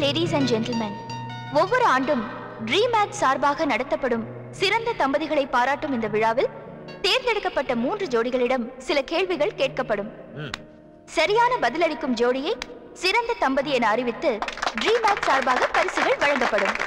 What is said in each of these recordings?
Ladies and gentlemen ஒவ்வொரு ஆண்டும் dream match சார்பாக நடத்தப்படும் சிறந்த தம்பதிகளை பாராட்டும் இந்த விழாவில் தேர்ந்தெடுக்கப்பட்ட மூன்று ஜோடிகளிடம் சில கேள்விகள் கேட்கப்படும் சரியான பதிலளிக்கும் ஜோடியை சிறந்த தம்பதி என அறிவித்து ட்ரீம் மேட்ச் சார்பாக பரிசுகள் வழங்கப்படும்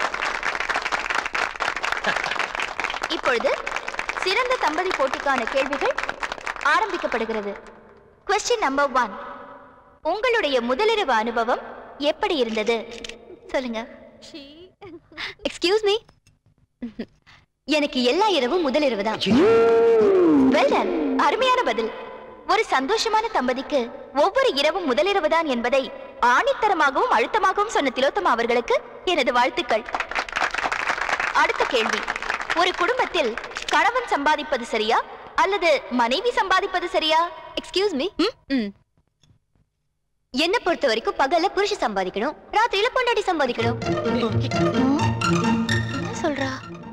இப்பொழுது சிறந்த தம்பதி போட்டிக்கான கேள்விகள் ஆரம்பிக்கப்படுகிறது கொஸ்டின் நம்பர் ஒன் உங்களுடைய முதலிரவு அனுபவம் எப்படி இருந்தது சொல்லுங்க எக்ஸ்கியூஸ் மீ எனக்கு எல்லா இரவும் முதல் இரவு தான் வெல் டன் அருமையான பதில் ஒரு சந்தோஷமான தம்பதிக்கு ஒவ்வொரு இரவும் முதலிரவு தான் என்பதை ஆணித்தரமாகவும் அழுத்தமாகவும் சொன்ன திலோத்தமா அவர்களுக்கு எனது வாழ்த்துக்கள் அடுத்த கேள்வி ஒரு குடும்பத்தில் கணவன் சம்பாதிப்பது சரியா அல்லது மனைவி சம்பாதிப்பது சரியா எக்ஸ்கியூஸ் மீ என்ன பொறுத்த வரைக்கும் பகல்ல புருஷ சம்பாதிக்கணும் ராத்திரியில பொண்டாட்டி சம்பாதிக்கணும் என்ன சொல்றா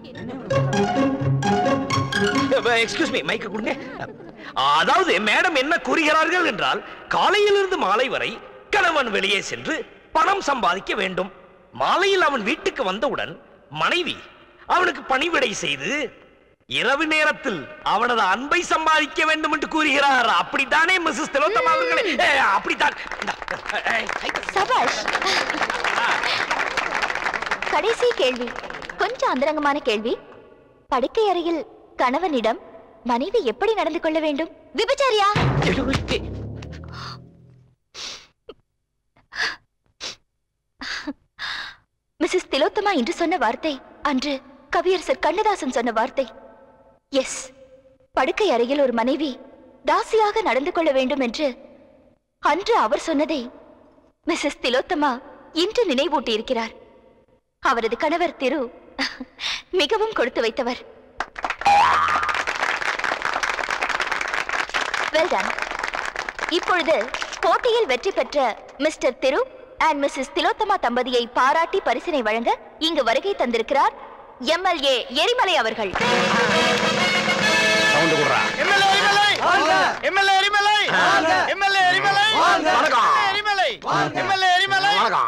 எக்ஸ்கியூஸ் மீ மைக்க கொடுங்க அதாவது மேடம் என்ன கூறுகிறார்கள் என்றால் காலையிலிருந்து மாலை வரை கணவன் வெளியே சென்று பணம் சம்பாதிக்க வேண்டும் மாலையில் அவன் வீட்டுக்கு வந்தவுடன் மனைவி அவனுக்கு பணிவிடை செய்து இரவு நேரத்தில் அவனது அன்பை சம்பாதிக்க வேண்டும் என்று கூறுகிறார் அப்படித்தானே மிஸ்ஸஸ் திலோத்தமா அவர்களே ஏ, அப்படித்தான் இந்தா, ஏ, ஏ, சபாஷ் கடைசி கேள்வி கொஞ்சம் அந்தரங்கமான கேள்வி படுக்கை அறையில் கணவனிடம் மனைவி எப்படி நடந்து கொள்ள வேண்டும் விபச்சாரியா மிஸ்ஸஸ் திலோத்தமா இன்று சொன்ன வார்த்தை அன்று கவியரசர் கண்ணதாசன் சொன்ன வார்த்தை எஸ் படுக்கை அறையில் ஒரு மனைவி தாசியாக நடந்து கொள்ள வேண்டும் என்று அன்று அவர் சொன்னதை மிஸ்ஸஸ் திலோத்தமா இன்று நினைவூட்டி இருக்கிறார் அவரது கணவர் திரு மிகவும் கொடுத்து வைத்தவர் வெல் டன் இப்பொழுது போட்டியில் வெற்றி பெற்ற mister Thiru and mrs Thilothama தம்பதியை பாராட்டி பரிசினை வழங்க இங்கு வருகை தந்திருக்கிறார் எம்எல்ஏ எரிமலை அவர்கள் சவுண்ட் கொடுறா எம்எல்ஏ எரிமலை எம்எல்ஏ எரிமலை எம்எல்ஏ எரிமலை வணக்கம். எரிமலை எம்எல்ஏ எரிமலை வணக்கம்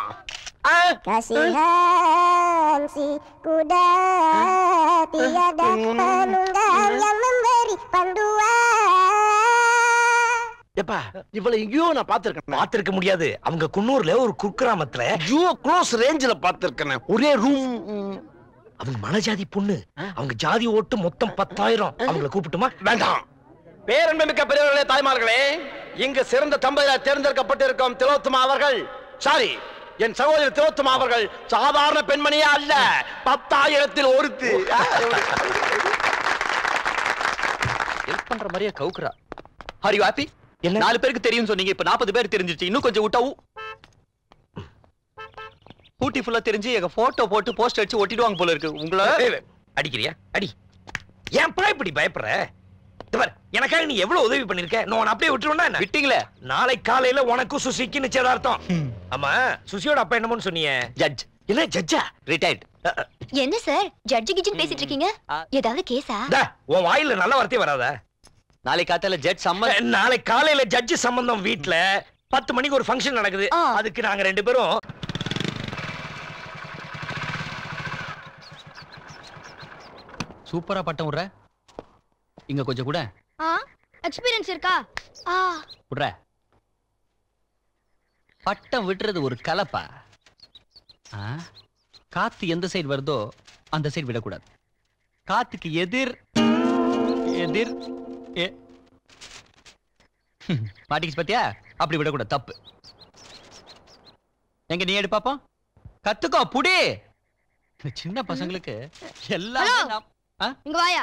Kasihan si kuda tiada penunggang yang memberi panduan. எப்பா இவ்வளவு எங்கேயோ நான் பாத்திருக்கேன் பார்த்திருக்க முடியாது அவங்க குன்னூர்ல ஒரு குக்கிராமத்துல ஐயோ க்ளோஸ் ரேஞ்சில பாத்திருக்கேன் ஒரே ரூம் அவங்க மனஜாதி பொண்ணு அவங்க ஜாதி ஓட்டு மொத்தம் பத்தாயிரம் அவங்கள கூப்பிட்டுமா வேண்டாம் பேரன்புமிக்க பெரியவர்களே தாய்மார்களே இங்கு சிறந்த தம்பதியாக தேர்ந்தெடுக்கப்பட்டிருக்கும் திலோத்தமா அவர்கள் சாரி என் சகோதரி திலோத்தமா அவர்கள் சாதாரண பெண்மணியே அல்ல பத்தாயிரத்தில் ஒருத்து ஹெல்ப் பண்ற மாதிரியே கவுக்குறா ஆர் யூ ஹாப்பி நாலு பேருக்கு தெரியும் சொன்னீங்க இப்ப நாற்பது பேர் தெரிஞ்சிருச்சு இன்னும் கொஞ்சம் விட்டா ஊ- ஊட்டி ஃபுல்லா தெரிஞ்சு எங்க போட்டோ போட்டு போஸ்ட் அடிச்சு ஒட்டிடுவாங்க போல இருக்கு உங்களை ஏய், அடிக்கிறியா அடி ஏன்பா இப்படி பயப்படுற இந்த பாரு, எனக்காக நீ எவ்வளவு உதவி பண்ணிருக்க நான் உன்னை அப்படியே விட்டுருவேன்னா என்ன விட்டீங்களே நாளை காலையில உனக்கும் சுசிக்கு நிச்சயதார்த்தம் ஆமா சுசியோட அப்பா என்னமோன்னு சொன்னீங்க ஜட்ஜ் என்ன ஜட்ஜா ரிட்டையர்ட் என்ன சார் ஜட்ஜு கிஜன் பேசிட்டு இருக்கீங்க ஏதாவது கேஸா உன் வாயில நல்ல வார்த்தை வராதா நாளை காத்தால ஜட்ஜ் சம்ம நாளை காலையில ஜட்ஜ் சம்பந்தம் வீட்ல பத்து மணிக்கு ஒரு ஃபங்க்ஷன் நடக்குது ஆ. அதுக்கு நாங்க ரெண்டு பேரும் சூப்பரா பட்டம் விடுற இங்க கொஞ்சம் கூட ஆ எக்ஸ்பீரியன்ஸ் இருக்கா ஆ விடுற பட்டம் விட்டுறது ஒரு கலப்பா ஆ? காத்து எந்த சைடு வருதோ அந்த சைடு விடக்கூடாது காத்துக்கு எதிர் எதிர் எ- ஹம், மாட்டிக்கிச்சு பாத்தியா அப்படி விடக்கூடாது தப்பு எங்க நீ எடு பாப்போம் கத்துக்கோ புடி இந்த சின்ன பசங்களுக்கு எல்லாமே நாம்- ஆ? இங்க வாயா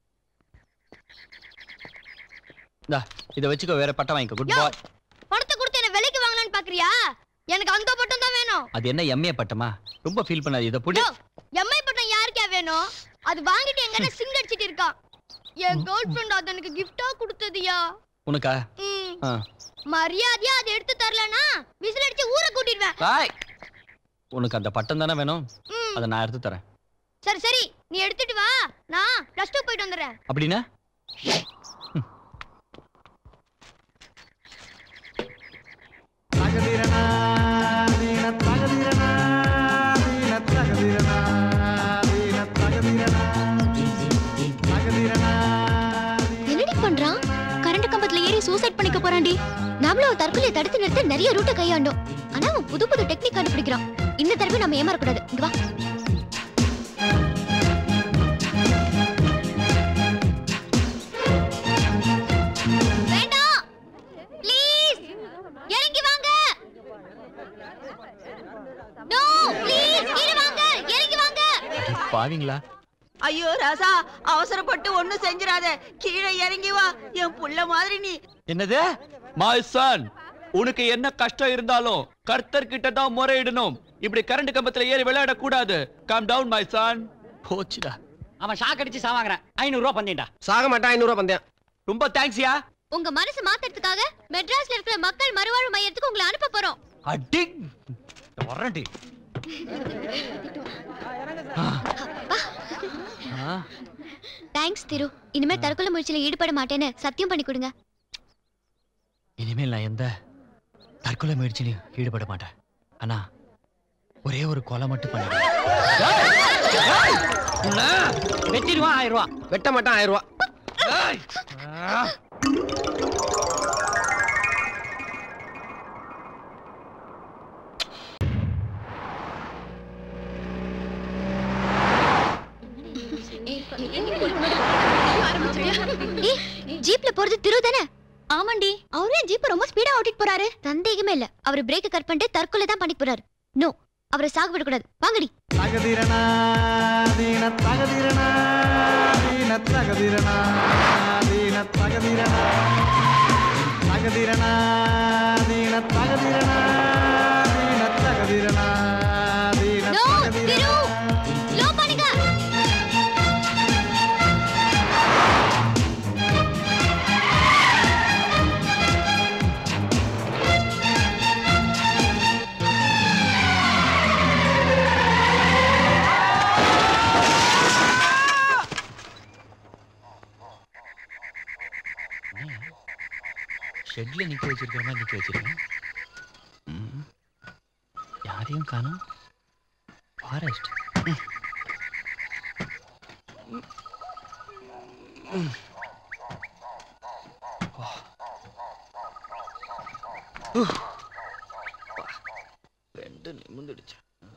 இந்தா, இதை வச்சுக்கோ வேற பட்டம் வாங்கிக்கோ குட் பாய் பணத்தை கொடுத்து என்ன விலைக்கு வாங்கலாம்னு பாக்குறியா எனக்கு அந்த பட்டம் தான் வேணும் அது என்ன எம்ஏ பட்டமா ரொம்ப ஃபீல் பண்ணாது இதை புடி எம்ஐ பட்டம் யாருக்கா வேணும் அது வாங்கிட்டு எங்க அண்ணன் சிங் அடிச்சிட்டு இருக்கான் என் கேர்ள் ஃப்ரெண்ட் அது எனக்கு கிஃப்டா கொடுத்ததுயா உனக்கா ம், ஆ. மரியாதையா அதை எடுத்து தரலனா விசில் அடிச்சு ஊரை கூட்டிடுவேன் பாய் உனக்கு அந்த பட்டம் தானே வேணும் ம். அதை நான் எடுத்து தரேன் சரி சரி நீ எடுத்துட்டு வா நான் பிளஸ் டூ போயிட்டு வந்துடுறேன் அப்படின்னா தகதிரனா நீன தகதிரனா ஆமாண்டி நாமளும் அவன் தற்கொலையை தடுத்து நிறுத்த நிறைய ரூட்டை கையாண்டோம் ஆனா அவன் புது புது டெக்னிக் கண்டுபிடிக்கிறான் இந்த தடவை நம்ம ஏமாறக்கூடாது இங்க வா வேண்டாம் ப்ளீஸ் இறங்கி வாங்க நோ ப்ளீஸ் கீழே வாங்க இறங்கி வாங்க பாவீங்களா ஐயோ ராசா அவசரப்பட்டு ஒண்ணும் செஞ்சிராத கீழே இறங்கி வா என் புள்ள மாதிரி நீ என்னது மை சன் உனக்கு என்ன கஷ்டம் இருந்தாலும் கர்த்தர் கிட்ட தான் முறையிடணும் இப்படி கரண்ட் கம்பத்துல ஏறி விளையாட கூடாது கம் டவுன் மை சன் போச்சுடா அவன் ஷாக் அடிச்சு சாவாங்கறான் ஐநூறு ரூபா பந்தேன்டா சாக மாட்டான் ஐநூறு பந்தயம் ரொம்ப தேங்க்ஸ்யா உங்க மனசு மாத்துறதுக்காக மெட்ராஸ்ல இருக்கிற மக்கள் மறுவாழ்வு மையத்துக்கு உங்களை அனுப்ப போறோம் அடி வரண்டி தேங்க்ஸ் திரு இனிமே தற்கொலை முயற்சியில ஈடுபட மாட்டேன்னு சத்தியம் பண்ணி கொடுங்க இனிமேல் நான் எந்த தற்கொலை முயற்சியிலையும் ஈடுபட மாட்டேன் ஆனா ஒரே ஒரு கொலை மட்டும் பண்ணுவேன் வெட்டிடுவான் ஆயிரம் ரூபா வெட்ட மாட்டான் ஆயிரம் ரூபா ஏய், ஜீப்ல போறது திரு தானே ஆமாண்டி அவரே ஜீப் ரொம்ப ஸ்பீடா ஓட்டிட்டு போறாரு சந்தேகமே இல்ல அவர் பிரேக் கட் பண்ணிட்டு தற்கொலை தான் பண்ணிட்டு போறாரு நோ அவரை சாக விடக்கூடாது வாங்கடி தகதிரணா தீன தகதிரணா தீன தகதிரணா தீன தகதிரணா தகதிரணா தீன தகதிரணா தீன தகதிரணா தீன நோ திரு ஸ்லோ பண்ணுங்க ஷெட்ல நிக்க வச்சிருக்கிற மாதிரி நிக்க வச்சிருக்கேன் ம். யாரையும் காணோம் ஃபாரஸ்ட் ரெண்டு நிமிந்துடுச்சு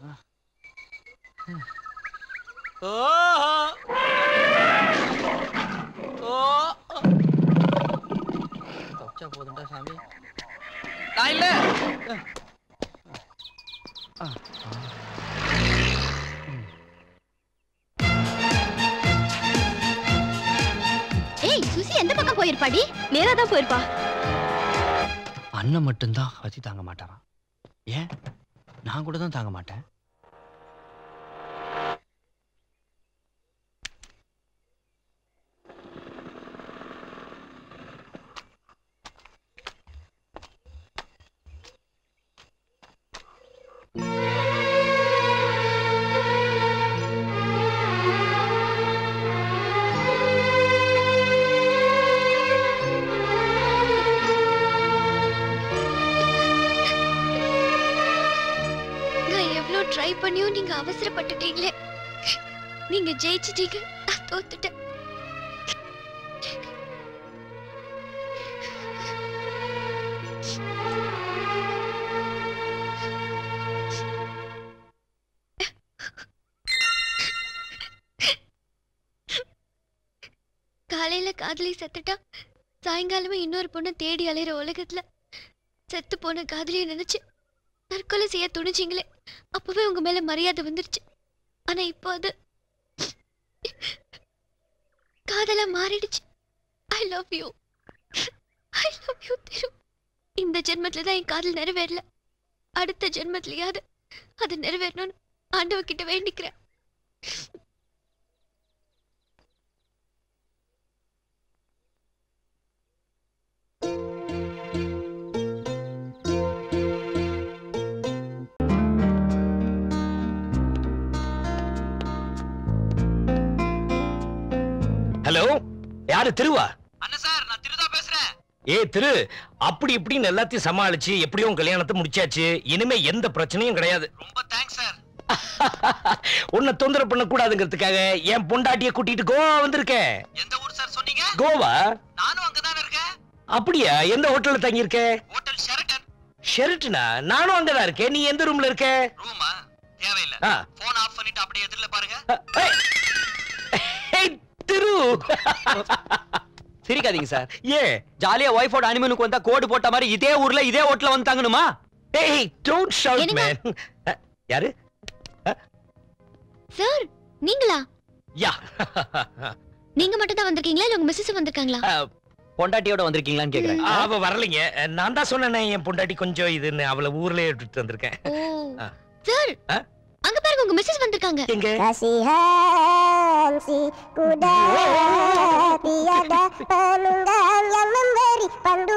தப்பிச்சா போதுண்டா சாமி நான் இல்ல ஏய் சுசி எந்த பக்கம் போயிருப்பாடி நேரா தான் போயிருப்பா அண்ணன் மட்டும்தான் வச்சு தாங்க மாட்டாராம் ஏன் நான் கூட தான் தாங்க மாட்டேன் நான் எவ்வளவு ட்ரை பண்ணியும் நீங்க அவசரப்பட்டுட்டீங்களே நீங்க ஜெயிச்சிட்டீங்க நான் தோத்துட்டேன் காலையில காதலி செத்துட்டா சாயங்காலமே இன்னொரு பொண்ணை தேடி அலையிற உலகத்துல செத்து போன காதலியை நினைச்சு தற்கொலை செய்ய துணிச்சிங்களே அப்பவே உங்க மேல மரியாதை வந்துருச்சு ஆனா இப்போ அது காதலா மாறிடுச்சு I love you I love you Thiru இந்த ஜென்மத்துல தான் என் காதல் நிறைவேறல அடுத்த ஜென்மத்திலயாவது அது நிறைவேறணும்னு ஆண்டவ கிட்ட வேண்டிக்கிறேன் ஹலோ யாரு திருவா அண்ணன் சார் நான் திருதா பேசுறேன் ஏ திரு அப்படி இப்படின்னு எல்லாத்தையும் சமாளிச்சு எப்படியும் உன் கல்யாணத்தை முடிச்சாச்சு இனிமே எந்த பிரச்சனையும் கிடையாது ரொம்ப தேங்க்ஸ் சார் உன்னை தொந்தரவு பண்ண கூடாதுங்கிறதுக்காக என் பொண்டாட்டிய கூட்டிட்டு கோவா வந்திருக்கேன் எந்த ஊர் சார் சொன்னீங்க கோவா நானும் அங்கதானே இருக்கேன் அப்படியா எந்த ஹோட்டல்ல தங்கி இருக்க ஹோட்டல் ஷெரட்டன் ஷெரட்டனா நானும் அங்கதான் இருக்கேன் நீ எந்த ரூம்ல இருக்க ரூமா தேவையில்ல ஆ. போன் ஆஃப் பண்ணிட்டு அப்படியே எதிரில பாருங்க ஏய், ஏய், திரு சிரிக்காதீங்க சார் ஏ ஜாலியா ஒய்ஃபோட அனிமனுக்கு வந்தா கோடு போட்ட மாதிரி இதே ஊர்ல இதே ஹோட்டல்ல வந்து தங்கணுமா ஏய் டோன்ட் ஷவுட் என்னங்க? மேன் யாரு சார் நீங்களா யா நீங்க மட்டும் தான் வந்திருக்கீங்களா இல்ல உங்க மிஸ்ஸஸ் வந்திருக்காங்களா பொண்டாட்டியோட வந்திருக்கீங்களான்னு கேக்குறேன் அவ வரலைங்க நான் தான் சொன்னேனே என் பொண்டாட்டி கொஞ்சம் இதுன்னு அவளை ஊர்லயே விட்டுட்டு வந்திருக்கேன் ஓ ஆ. சார் ஆ? அங்க பாருங்க உங்க மிஸ்ஸஸ் வந்திருக்காங்க எங்க Kasihan si kuda Tiada penunggang yang memberi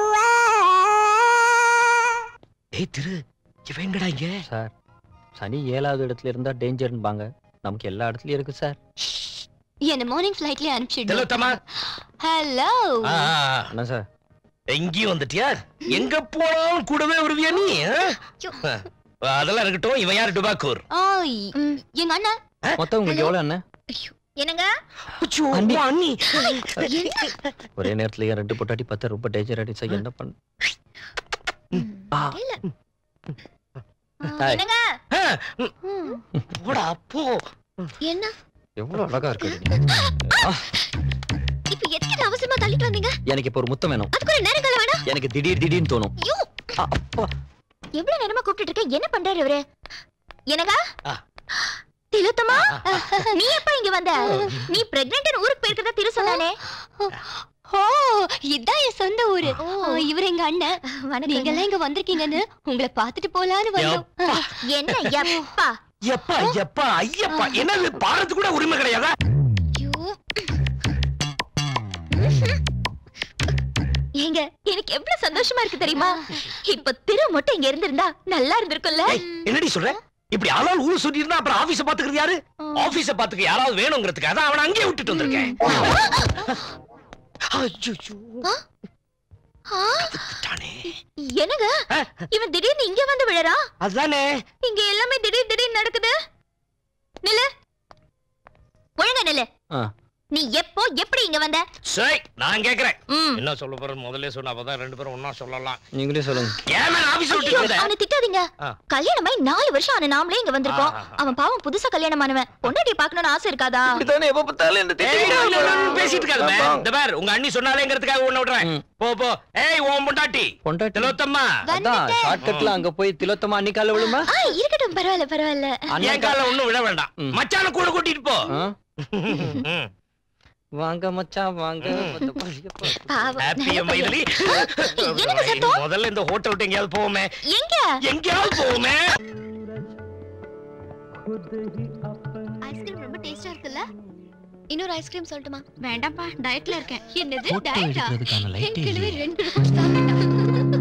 panduan ஏய் திரு இவன் எங்கடா இங்க சார் சனி ஏழாவது இடத்துல இருந்தா டேஞ்சர்ன்பாங்க நமக்கு எல்லா இடத்துலயும் இருக்கு சார் என்ன மார்னிங் ஃபிளைட்லயே அனுப்பிச்சிடு திலோத்தமா ஹலோ ஆ, ஆ, என்ன சார் ஆ. எங்கேயும் வந்துட்டியா எங்க போனாலும் கூடவே வருவியா நீ ஆ? ஆ, அதெல்லாம் இருக்கட்டும் இவன் யார் டுபாக்கூர் ஆய் எங்க அண்ணா மொத்தம் உங்களுக்கு எவ்வளவு அண்ணன் என்னங்க அச்சோ, அண்ணி. உன் அண்ணி ஒரே நேரத்துல என் ரெண்டு பொட்டாட்டி பார்த்தா ரொம்ப டேஞ்சர் ஆயிடுச்சு என்ன பண்ண ஆ. இல்ல ஹாய். என்னங்க ஆ, ம், போடா போ என்ன எவ்வளவு அழகா இருக்கு ஆ, இப்ப எதுக்கு அவசரமா தள்ளிட்டு வந்தீங்க எனக்கு இப்ப ஒரு முத்தம் வேணும் அதுக்கு ஒரு நேரம் காலம் வேணா எனக்கு திடீர் திடீர்னு தோணும் ஐயோ ஆ, அப்பா எவ்வளவு நேரமா கூப்பிட்டு இருக்க என்ன பண்றாரு இவரு என்னங்க ஆ. திலுத்தமா நீ எப்ப இங்க வந்த நீ பிரெக்னன்ட் ஊருக்கு போயிருக்கதா திரு சொன்னானே ஓ இதான் என் சொந்த ஊரு இவர் எங்க அண்ணன் நீங்க எல்லாம் இங்க வந்திருக்கீங்கன்னு உங்களை பாத்துட்டு போலான்னு வந்தோம் எப்பா. என்ன எப்பா எப்பா எப்பா ஐயப்பா என்னது பாடுறது கூட உரிமை கிடையாதா ஐயோ. ஏங்க எனக்கு எவ்வளவு சந்தோஷமா இருக்கு தெரியுமா இப்ப திரு மட்டும் இங்க இருந்திருந்தா நல்லா இருந்திருக்கும்ல ஏய், என்னடி சொல்ற இப்படி ஆளால் ஊர் சுத்தி இருந்தா அப்புறம் ஆபீஸ பாத்துக்கிறது யாரு ஆபீஸ பாத்துக்க யாராவது வேணுங்கிறதுக்கு அதான் அவனை அங்கேயே விட்டுட்டு வந்திருக்கேன் ஐயோ ஆ, விட்டானே என்னங்க ஆ, இவன் திடீர்னு இங்க வந்து விழறா அதானே இங்க எல்லாமே திடீர் திடீர்னு நடக்குது நில்லு ஒழுங்கா நில்லு ஆ. நீ எப்போ எப்படி இங்க வந்த சரி நான் கேக்குறேன் ம். என்ன சொல்ல போறேன் முதல்ல சொன்ன அப்பதான் ரெண்டு பேரும் ஒண்ணா சொல்லலாம் நீங்களே சொல்லுங்க ஏன் மேல ஆபீஸ் ஐயோ, விட்டுட்டு வந்த அவனை திட்டாதீங்க ஆ. கல்யாணமாய் நாலு வருஷம் ஆன நாமளே இங்க வந்திருக்கோம் ஆ, ஆ, ஆ. அவன் பாவம் புதுசா கல்யாணமானவன் பொண்டாட்டி பார்க்கணும்னு ஆசை இருக்காதா இப்படித்தானே எப்ப பார்த்தாலும் என்ன ஏய், இல்ல, இல்ல, இல்ல, இல்ல, பேசிட்டு இருக்காத ஆமா. மேன். இந்த பார் உங்க அண்ணி சொன்னாலேங்கிறதுக்காக உன்னை விடுறேன் ம். போ போ ஏய் உன் பொண்டாட்டி பொண்டாட்டி திலோத்தம்மா அதான் ஷார்ட்கட்ல அங்க போய் திலோத்தமா அன்னி கால விழுமா ஆ இருக்கட்டும் பரவாயில்ல பரவாயில்ல என் கால ஒண்ணும் விழ வேண்டாம் ம். மச்சான கூட கூட்டிட்டு போ ஆ? ம். வாங்க மச்சான் வாங்க பாவம் ஹாப்பி மைதிலி என்னங்க சத்தம்? முதல்ல இந்த ஹோட்டல் விட்டு எங்கேயாவது போவோமே எங்க எங்கேயாவது போவோமே ஐஸ்கிரீம் ரொம்ப டேஸ்டா இருக்குல்ல இன்னொரு ஐஸ்கிரீம் சொல்லட்டுமா வேண்டாம்ப்பா டயட்ல இருக்கேன் என்னது Photo டயட்டா எடுக்கிறதுக்கான light என் கிழவி இல்லையே. ரெண்டு ரூபாய் சாப்பிட்டான்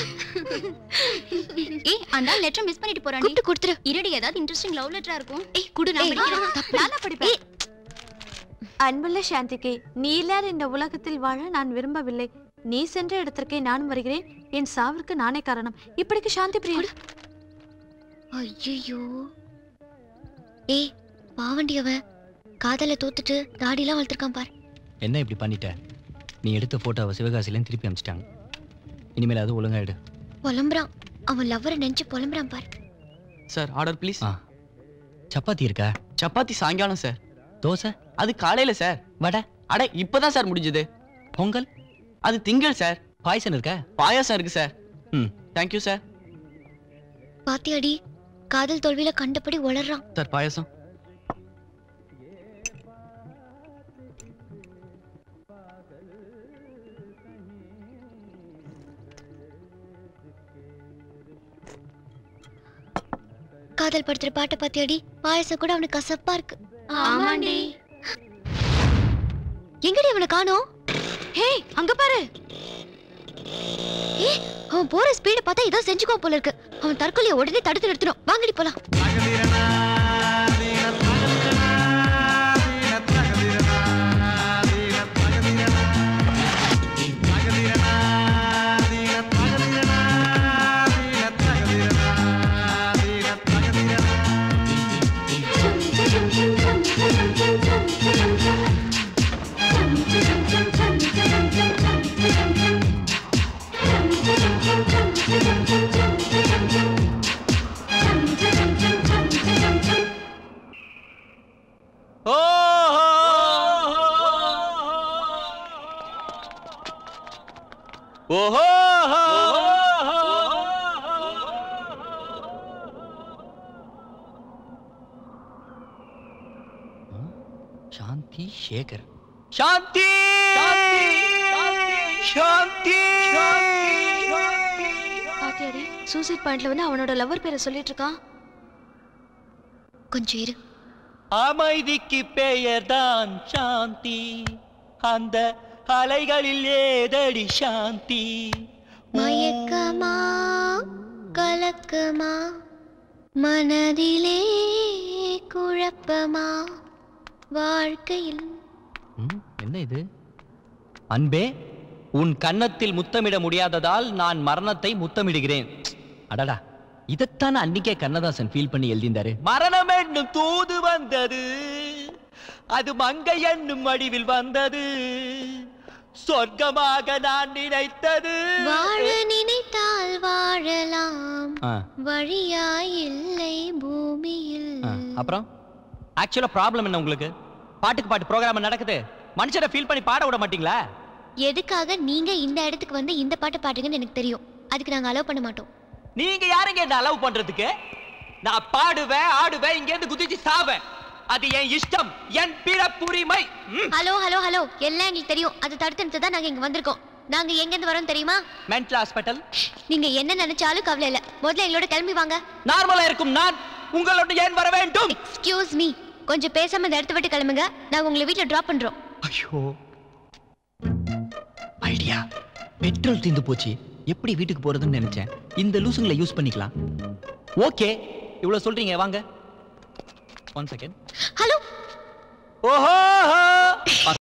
ஏய் அந்த லெட்டர் மிஸ் பண்ணிட்டு போறானே கூப்பிட்டு கொடுத்துரு இருடி ஏதாவது இன்ட்ரெஸ்டிங் லவ் லெட்டரா இருக்கும் ஏய் குடு நான் படிக்கிறேன் நானா படிப்பேன் அன்புள்ள சாந்திகே நீ இல்லாத இந்த உலகத்தில் வாழ நான் விரும்பவில்லை நீ சென்ற இடத்திற்கே நான் வருகிறேன் என் சாவிற்கு நானே காரணம் இப்படிக்கு சாந்தி பிரியன் ஐயோ ஏய் பாவண்டி அவன் காதல தோத்துட்டு தாடிலாம் வளர்த்துருக்கான் பார் என்ன இப்படி பண்ணிட்ட நீ எடுத்த போட்டோவை சிவகாசிலேருந்து திருப்பி அனுப்பிச்சிட்டாங்க இனிமேல் அது ஒழுங்காயிடு புலம்புறான் அவன் லவ்வரை நினைச்சு புலம்புறான் பார் சார் ஆர்டர் ப்ளீஸ் ஆ சப்பாத்தி இருக்கா சப்பாத்தி சாயங்காலம் சார் தோசை அது காலையில சார் வடை அட இப்பதான் சார் முடிஞ்சது பொங்கல் அது திங்கள் சார் பாயசம் இருக்கா பாயாசம் இருக்கு சார் ம் தேங்க்யூ சார் பாத்தியாடி காதல் தோல்வியில கண்டபடி உளறான் சார் பாயாசம் காதல் படுத்துற பாட்டை பாத்தியாடி பாயசம் கூட அவனுக்கு கசப்பா இருக்கு ஆமாண்டி. எங்கடி அவனை காணோம் ஹே அங்க பாரு ஏ அவன் போற ஸ்பீட பார்த்தா ஏதோ செஞ்சுக்கோ போல இருக்கு அவன் தற்கொலையை உடனே தடுத்து நிறுத்தணும் வாங்கடி போலாம் சாந்தி சேகர் சாந்தி சாந்தி பாத்தியாடி சூசைட் பாயிண்ட்ல வந்து அவனோட லவர் பேரை சொல்லிட்டு இருக்கான் கொஞ்சம் இரு அமைதிக்கு பெயர்தான் சாந்தி அந்த அலைகளில் ஏதடி சாந்தி மயக்கமா கலக்கமா மனதிலே குழப்பமா வாழ்க்கையில் ம், என்ன இது அன்பே உன் கன்னத்தில் முத்தமிட முடியாததால் நான் மரணத்தை முத்தமிடுகிறேன் அடடா இதைத்தான் அன்னிக்கே கண்ணதாசன் ஃபீல் பண்ணி எழுதியிருந்தாரு மரணம் என்னும் தூது வந்தது அது மங்கை என்னும் வடிவில் வந்தது சொர்க்கமாக நான் நினைத்தது வாழ நினைத்தால் வாழலாம் ஆ, வழியாய் இல்லை பூமியில் ஆ, அப்புறம் ஆக்சுவலா ப்ராப்ளம் என்ன உங்களுக்கு பாட்டுக்கு பாட்டு ப்ரோக்ராம் நடக்குது மனுஷரை ஃபீல் பண்ணி பாட விட மாட்டீங்களா எதுக்காக நீங்க இந்த இடத்துக்கு வந்து இந்த பாட்டு பாடுங்கன்னு எனக்கு தெரியும் அதுக்கு நாங்க அலோவ் பண்ண மாட்டோம் நீங்க யாருங்க என்ன அலோவ் பண்றதுக்கு நான் பாடுவேன் ஆடுவேன் இங்க இருந்து குதிச்சு சாவேன் அது என் இஷ்டம் என் பிறப்புரிமை ம். ஹலோ ஹலோ ஹலோ எல்லாம் எங்களுக்கு தெரியும் அதை தடுத்து நிறுத்த தான் நாங்க இங்க வந்திருக்கோம் நாங்க எங்க இருந்து வரோம் தெரியுமா மென்டல் ஹாஸ்பிட்டல் நீங்க என்ன நினைச்சாலும் கவலை இல்ல முதல்ல எங்களோட கிளம்பி வாங்க நார்மலா இருக்கும் நான் உங்களோட ஏன் வர வேண்டும் எக்ஸ்கியூஸ் மீ கொஞ்சம் பேசாம இந்த இடத்த விட்டு கிளம்புங்க நாங்க உங்களை வீட்ல டிராப் பண்றோம் ஐயோ ஐடியா பெட்ரோல் தீந்து போச்சு எப்படி வீட்டுக்கு போறதுன்னு நினைச்சேன் இந்த லூசுங்களை யூஸ் பண்ணிக்கலாம் ஓகே இவ்வளவு சொல்றீங்க வாங்க ஒன் செகண்ட் ஹலோ ஓஹோ